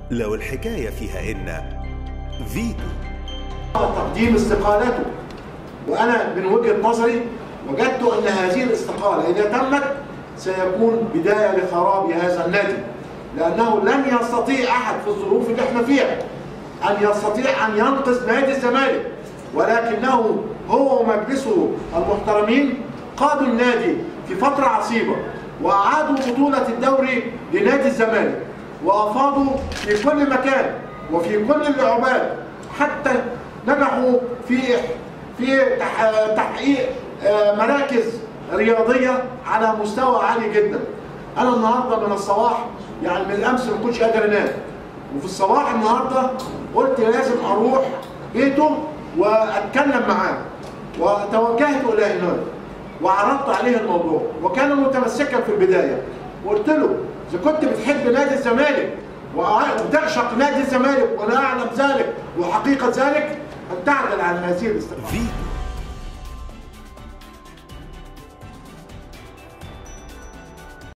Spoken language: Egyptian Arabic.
لو الحكاية فيها إن فيتو تقديم استقالته وانا من وجهه نظري وجدت ان هذه الاستقاله اذا تمت سيكون بدايه لخراب هذا النادي لانه لن يستطيع احد في الظروف اللي احنا فيها ان يستطيع ان ينقذ نادي الزمالك ولكنه هو ومجلسه المحترمين قادوا النادي في فتره عصيبه واعادوا بطوله الدوري لنادي الزمالك وافاضوا في كل مكان وفي كل اللعبات حتى نجحوا في في تح- تحقيق آه، مراكز رياضيه على مستوى عالي جدا. انا النهارده من الصباح يعني من الامس ما كنتش قادر انام وفي الصباح النهارده قلت لازم اروح بيته واتكلم معاه وتوجهت الى هناك وعرضت عليه الموضوع وكان متمسكا في البدايه وقلت له اذا كنت بتحب نادي الزمالك وتعشق نادي الزمالك وانا اعلم ذلك وحقيقه ذلك ان تعدل عن هذه الاستقامه فيتو